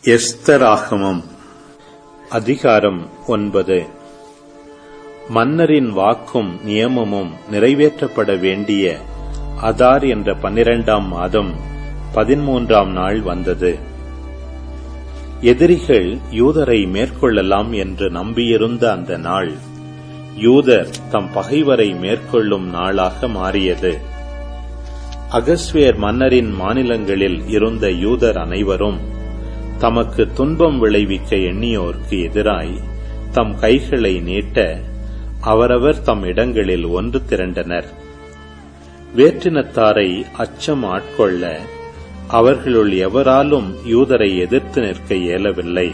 எஸ்தராகமம் அதிகாரம் ஒன்பது மன்னரின் வாக்கும் நியமமும் நிறைவேற்றப்பட வேண்டிய அதார் என்ற பன்னிரண்டாம் மாதம் பதிமூன்றாம் நாள் வந்தது எதிரிகள் யூதரை மேற்கொள்ளலாம் என்று நம்பியிருந்த அந்த நாள் யூதர் தம் பகைவரை மேற்கொள்ளும் நாளாக மாறியது அகஸ்வேர் மன்னரின் மாநிலங்களில் இருந்த யூதர் அனைவரும் தமக்கு துன்பம் விளைவிக்க எண்ணியோர்க்கு எதிராய் தம் கைகளை நீட்ட அவரவர் தம் இடங்களில் ஒன்று திரண்டனர் வேற்றினத்தாரை அச்சம் ஆட்கொள்ள அவர்களுள் எவராலும் யூதரை எதிர்த்து நிற்க இயலவில்லை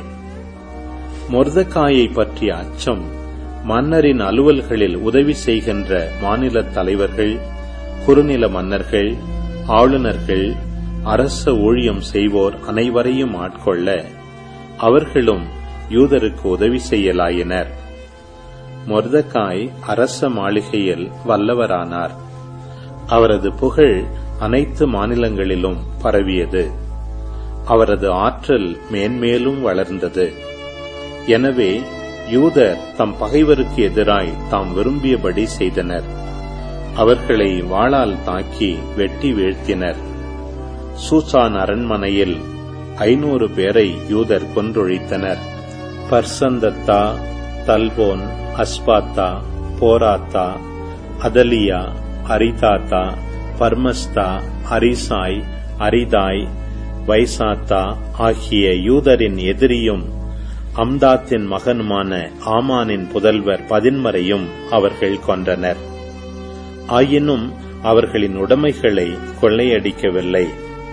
மொர்தக்காயை பற்றிய அச்சம் மன்னரின் அலுவல்களில் உதவி செய்கின்ற மாநிலத் தலைவர்கள் குறுநில மன்னர்கள் ஆளுநர்கள் அரச ஊழியம் செய்வோர் அனைவரையும் ஆட்கொள்ள அவர்களும் யூதருக்கு உதவி செய்யலாயினர் மொர்தக்காய் அரச மாளிகையில் வல்லவரானார் அவரது புகழ் அனைத்து மாநிலங்களிலும் பரவியது அவரது ஆற்றல் மேன்மேலும் வளர்ந்தது எனவே யூதர் தம் பகைவருக்கு எதிராய் தாம் விரும்பியபடி செய்தனர் அவர்களை வாளால் தாக்கி வெட்டி வீழ்த்தினர் சூசான் அரண்மனையில் ஐநூறு பேரை யூதர் கொன்றொழித்தனர் பர்சந்தத்தா தல்போன் அஸ்பாத்தா போராத்தா அதலியா அரிதாத்தா பர்மஸ்தா அரிசாய் அரிதாய் வைசாத்தா ஆகிய யூதரின் எதிரியும் அம்தாத்தின் மகனுமான ஆமானின் புதல்வர் பதின்மரையும் அவர்கள் கொன்றனர் ஆயினும் அவர்களின் உடைமைகளை கொள்ளையடிக்கவில்லை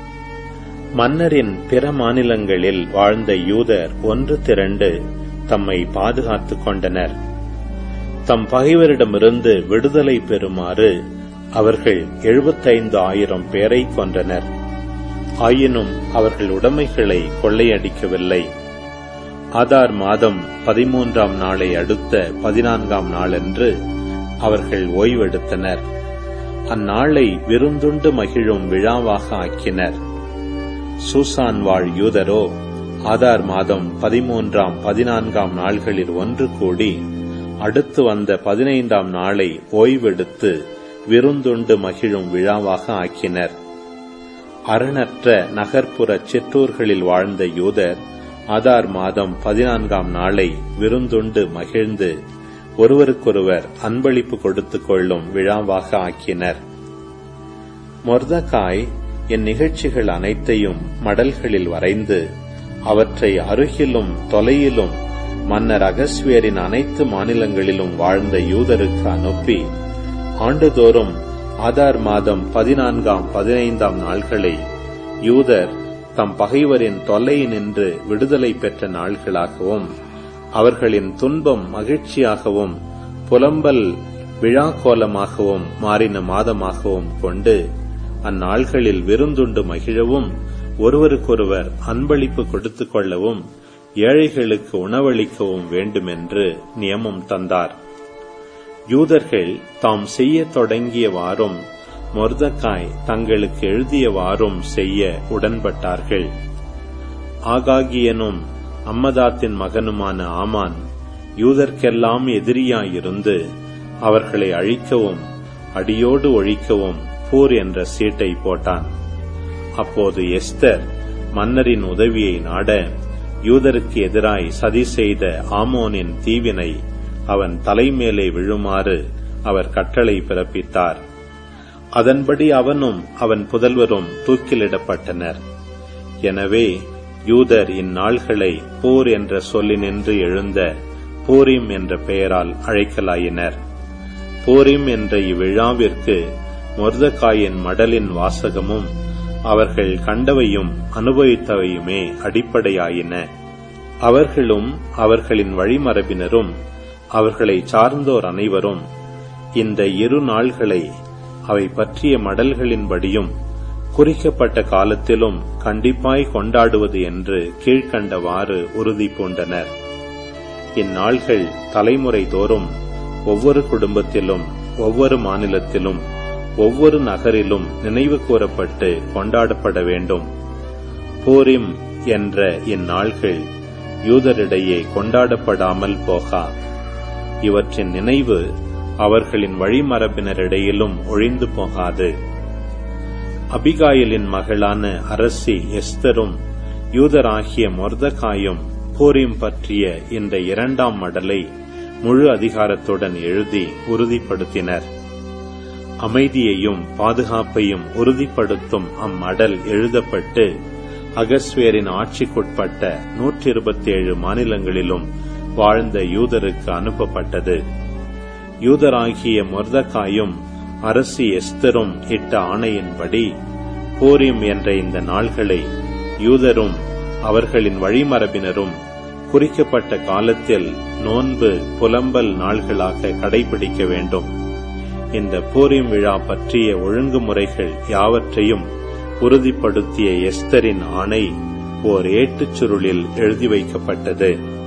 மன்னரின் பிற மாநிலங்களில் வாழ்ந்த யூதர் ஒன்று திரண்டு தம்மை பாதுகாத்துக் கொண்டனர் தம் பகைவரிடமிருந்து விடுதலை பெறுமாறு அவர்கள் எழுபத்தைந்து ஆயிரம் பேரை கொன்றனர் ஆயினும் அவர்கள் உடைமைகளை கொள்ளையடிக்கவில்லை ஆதார் மாதம் பதிமூன்றாம் நாளை அடுத்த பதினான்காம் நாளன்று அவர்கள் ஓய்வெடுத்தனர் அந்நாளை விருந்துண்டு மகிழும் விழாவாக ஆக்கினர் சூசான் வாழ் யூதரோ ஆதார் மாதம் பதிமூன்றாம் பதினான்காம் நாள்களில் ஒன்று கூடி அடுத்து வந்த பதினைந்தாம் நாளை ஓய்வெடுத்து விருந்துண்டு மகிழும் விழாவாக ஆக்கினர் அரணற்ற நகர்ப்புற சிற்றூர்களில் வாழ்ந்த யூதர் ஆதார் மாதம் பதினான்காம் நாளை விருந்துண்டு மகிழ்ந்து ஒருவருக்கொருவர் அன்பளிப்பு கொடுத்துக் கொள்ளும் விழாவாக ஆக்கினர் மொர்தகாய் இந்நிகழ்ச்சிகள் அனைத்தையும் மடல்களில் வரைந்து அவற்றை அருகிலும் தொலையிலும் மன்னர் அகஸ்வியரின் அனைத்து மாநிலங்களிலும் வாழ்ந்த யூதருக்கு அனுப்பி ஆண்டுதோறும் ஆதார் மாதம் பதினான்காம் பதினைந்தாம் நாள்களை யூதர் தம் பகைவரின் தொல்லை நின்று விடுதலை பெற்ற நாள்களாகவும் அவர்களின் துன்பம் மகிழ்ச்சியாகவும் புலம்பல் விழாக்கோலமாகவும் மாறின மாதமாகவும் கொண்டு அந்நாள்களில் விருந்துண்டு மகிழவும் ஒருவருக்கொருவர் அன்பளிப்பு கொடுத்துக் கொள்ளவும் ஏழைகளுக்கு உணவளிக்கவும் வேண்டுமென்று நியமம் தந்தார் யூதர்கள் தாம் செய்ய தொடங்கியவாறும் மொர்தக்காய் தங்களுக்கு எழுதியவாறும் செய்ய உடன்பட்டார்கள் ஆகாகியனும் அம்மதாத்தின் மகனுமான ஆமான் யூதர்க்கெல்லாம் எதிரியாயிருந்து அவர்களை அழிக்கவும் அடியோடு ஒழிக்கவும் போர் என்ற சீட்டை போட்டான் அப்போது எஸ்தர் மன்னரின் உதவியை நாட யூதருக்கு எதிராய் சதி செய்த ஆமோனின் தீவினை அவன் தலைமேலே விழுமாறு அவர் கட்டளை பிறப்பித்தார் அதன்படி அவனும் அவன் புதல்வரும் தூக்கிலிடப்பட்டனர் எனவே யூதர் இந்நாள்களை போர் என்ற சொல்லினின்று எழுந்த போரிம் என்ற பெயரால் அழைக்கலாயினர் போரிம் என்ற இவ்விழாவிற்கு மொர்தகாயின் மடலின் வாசகமும் அவர்கள் கண்டவையும் அனுபவித்தவையுமே அடிப்படையாயின அவர்களும் அவர்களின் வழிமரபினரும் அவர்களை சார்ந்தோர் அனைவரும் இந்த இரு நாள்களை அவை பற்றிய மடல்களின்படியும் குறிக்கப்பட்ட காலத்திலும் கண்டிப்பாய் கொண்டாடுவது என்று கீழ்கண்டவாறு உறுதி பூண்டனர் இந்நாள்கள் தலைமுறை தோறும் ஒவ்வொரு குடும்பத்திலும் ஒவ்வொரு மாநிலத்திலும் ஒவ்வொரு நகரிலும் நினைவு கூறப்பட்டு கொண்டாடப்பட வேண்டும் பூரிம் என்ற இந்நாள்கள் யூதரிடையே கொண்டாடப்படாமல் போகா இவற்றின் நினைவு அவர்களின் வழிமரபினரிடையிலும் ஒழிந்து போகாது அபிகாயிலின் மகளான அரசி எஸ்தரும் யூதராகிய மொர்தகாயும் போரிம் பற்றிய இந்த இரண்டாம் மடலை முழு அதிகாரத்துடன் எழுதி உறுதிப்படுத்தினர் அமைதியையும் பாதுகாப்பையும் உறுதிப்படுத்தும் அம்மடல் எழுதப்பட்டு அகஸ்வேரின் ஆட்சிக்குட்பட்ட நூற்றி இருபத்தி ஏழு மாநிலங்களிலும் வாழ்ந்த யூதருக்கு அனுப்பப்பட்டது யூதராகிய மொர்தகாயும் அரசி எஸ்தரும் இட்ட ஆணையின்படி போரிம் என்ற இந்த நாள்களை யூதரும் அவர்களின் வழிமரபினரும் குறிக்கப்பட்ட காலத்தில் நோன்பு புலம்பல் நாள்களாக கடைபிடிக்க வேண்டும் இந்த போரிம் விழா பற்றிய ஒழுங்குமுறைகள் யாவற்றையும் உறுதிப்படுத்திய எஸ்தரின் ஆணை ஓர் ஏட்டுச் சுருளில் எழுதி வைக்கப்பட்டது